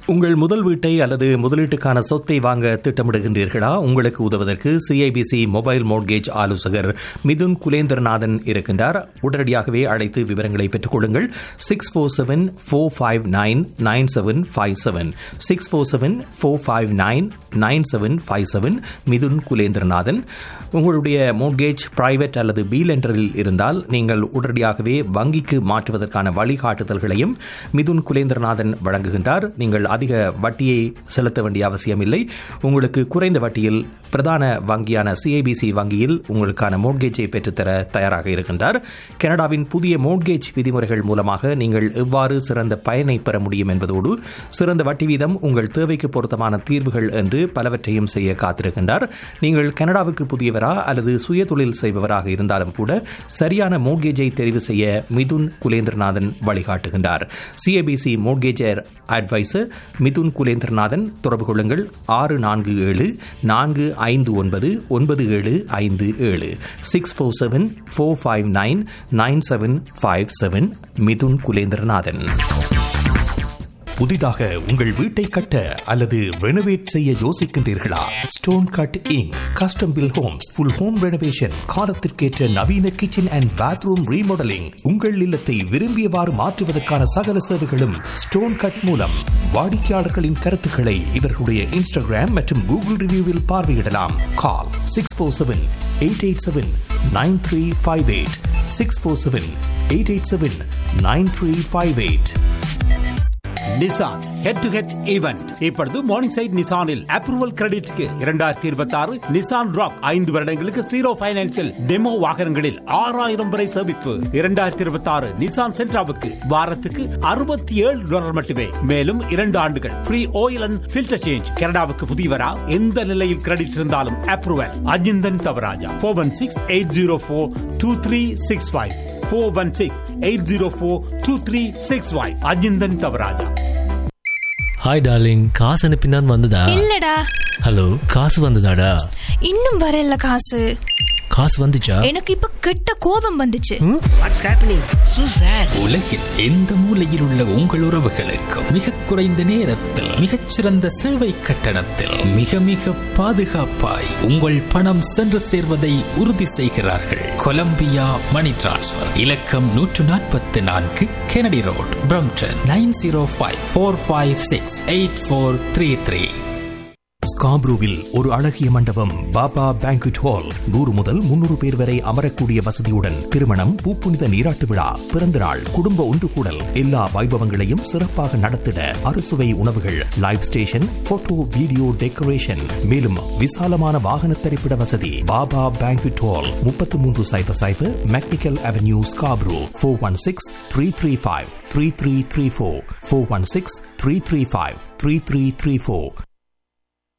உங்கள் முதல் வீட்டை அல்லது முதலீட்டுக்கான சொத்தை வாங்க திட்டமிடுகின்றீர்களா உங்களுக்கு உதவுவதற்கு சிஐபிசி மொபைல் மோட்கேஜ் ஆலோசகர் மிதுன் குலேந்திரநாதன் இருக்கின்றார் உடனடியாகவே அழைத்து விவரங்களை பெற்றுக் கொள்ளுங்கள் six four seven four five nine nine seven five seven six four seven four five nine nine seven five seven Mithun Kulendranathan உங்களுடைய மோட்கேஜ் பிரைவேட் அல்லது பி லெண்டரில் இருந்தால் நீங்கள் உடனடியாகவே வங்கிக்கு மாற்றுவதற்கான வழிகாட்டுதல்களையும் மிதுன் குலேந்திரநாதன் வழங்குகின்றார் நீங்கள் அதிக வட்டியை செலுத்த வேண்டிய அவசியமில்லை உங்களுக்கு குறைந்த வட்டியில் பிரதான வங்கியான சிஐபிசி வங்கியில் உங்களுக்கான மோட்கேஜை பெற்றுத்தர தயாராக இருக்கின்றார் கனடாவின் புதிய மோட்கேஜ் விதிமுறைகள் மூலமாக நீங்கள் எவ்வாறு சிறந்த பயனை பெற முடியும் என்பதோடு சிறந்த வட்டி வீதம் உங்கள் தேவைக்கு பொருத்தமான தீர்வுகள் என்று பலவற்றையும் செய்ய காத்திருக்கின்றார் நீங்கள் கனடாவுக்கு புதியவரா அல்லது சுய தொழில் செய்பவராக இருந்தாலும் கூட சரியான மோட்கேஜை தெரிவு செய்ய மிதுன் குலேந்திரநாதன் வழிகாட்டுகின்றார் CIBC mortgage advisor Mithun Kulendranathan தொடர்பு கொள்ளுங்கள் ஆறு நான்கு ஏழு நான்கு ஐந்து ஒன்பது ஒன்பது ஏழு ஐந்து ஏழு six four seven four five nine nine seven five seven Mithun Kulendranathan புதிதாக உங்கள் வீட்டை கட்ட அல்லது ரெனோவேட் செய்ய யோசிக்கின்றீர்களா stone cutting custom built homes full home renovation காலத்திற்கேற்ற நவீன கிச்சன் அண்ட் பாத்ரூம் ரீமாடலிங் உங்கள் இல்லத்தை விரும்பியவாறு மாற்றுவதற்கான சகல சேவைகளும் ஸ்டோன் கட் மூலம் வாடிக்கையாளர்களின் கருத்துக்களை இவர்களுடைய இன்ஸ்டாகிராம் மற்றும் கூகுள் ரிவ்யூவில் பார்வையிடலாம் call six four seven eight eight seven nine three five eight six four seven eight eight seven nine three five eight Nissan head to head event இப்பொழுது மார்னிங் சைட் நிசானில் approval கிரெடிட்க்கு இரண்டாயிரத்தி இருபத்தி ஆறு Nissan rock ஐந்து வருடங்களுக்கு zero பைனான்சில் demo வாகனங்களில் ஆறாயிரம் வரை சேமிப்பு இரண்டாயிரத்தி இருபத்தி ஆறு நிசான் சென்ட்ராவுக்கு வாரத்துக்கு அறுபத்தி ஏழு டாலர் மட்டுமே மேலும் இரண்டு ஆண்டுகள் free oil and filter change கனடாவுக்கு புதியவரா எந்த நிலையில் கிரெடிட் இருந்தாலும் approval Ajinthan Thavarajah four one six eight zero four two three six five four one six eight zero four two three six five Ajinthan Thavarajah hi darling காசு அனுப்பினான் வந்ததா இல்லடா ஹலோ காசு வந்ததாடா இன்னும் வரல காசு காசு வந்துச்சா எனக்கு இப்ப கெட்ட கோபம் வந்துச்சு வாட்ஸ் ஹேப்பனிங் சூ சார் உலகில் எந்த மூலையில் உள்ள உங்கள் உறவுகளுக்கு மிக குறைந்த நேரத்தில் மிகச்சிறந்த சேவை கட்டணத்தில் மிக மிக பாதுகாப்பாய் உங்கள் பணம் சென்று சேர்வதை உறுதி செய்கிறார்கள் கொலம்பியா மணி டிரான்ஸ்பர் இலக்கம் நூற்று நாற்பத்தி நான்கு Kennedy road Brampton nine zero five four five six eight four three three ஸ்காப்ரூவில் ஒரு அழகிய மண்டபம் பாபா பேங்க்வெட் ஹால் நூறு முதல் முன்னூறு பேர் வரை அமரக்கூடிய வசதியுடன் திருமணம் பூப்புனித நீராட்டு விழா பிறந்த நாள் குடும்ப ஒன்று கூடல் எல்லா வைபவங்களையும் சிறப்பாக நடத்திட அறுசுவை உணவுகள் live station photo video decoration மேலும் விசாலமான வாகன திரைப்பட வசதி பாபா பேங்க்வெட் ஹால் முப்பத்தி மூன்று cipher cipher McNicoll avenue Scarborough four one six three three five three three three four four one six three three five three three three four